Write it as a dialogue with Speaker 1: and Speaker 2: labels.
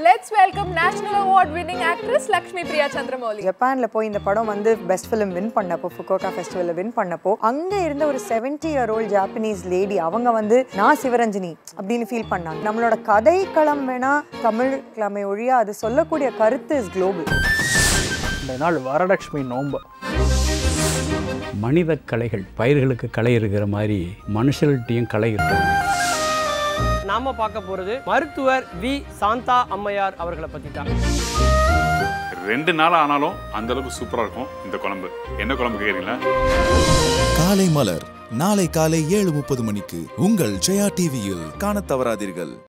Speaker 1: let's welcome national award winning actress Lakshmi Priya Chandramouli
Speaker 2: ஜப்பான்ல போய் இந்த படம் வந்து பெஸ்ட் ஃபிலிம் வின் பண்ணப்போ ஃபுகோகா ஃபெஸ்டிவலில் வின் பண்ணப்போ அங்க இருந்த ஒரு 70 இயர் ஓல்ட் ஜாப்பனீஸ் லேடி அவங்க வந்து நான் சிவரஞ்சனி அப்படின்னு ஃபீல் பண்ணாங்க நம்மளோட கதை களம் வேணா தமிழ் கிழமை ஒழியா அது சொல்லக்கூடிய கருத்து இஸ் குளோபல்
Speaker 3: இந்த நாள் வரலட்சுமி நோன்பு
Speaker 4: மனித கலைகள் பயிர்களுக்கு கலை இருக்கிற மாதிரி மனுஷர்கள்ட்டையும் கலை இருக்கு
Speaker 5: நாம பார்க்க போறது மருத்துவர் வி சாந்தா அம்மையார் அவர்களை பத்தி தான்
Speaker 6: ரெண்டு நாள் ஆனாலும் அந்த அளவுக்கு சூப்பரா இருக்கும் இந்த குழம்பு என்ன குழம்பு கேக்குறீங்களா
Speaker 7: காலை மலர் நாளை காலை ஏழு முப்பது மணிக்கு உங்கள் ஜெயா டிவியில் காணத் தவறாதீர்கள்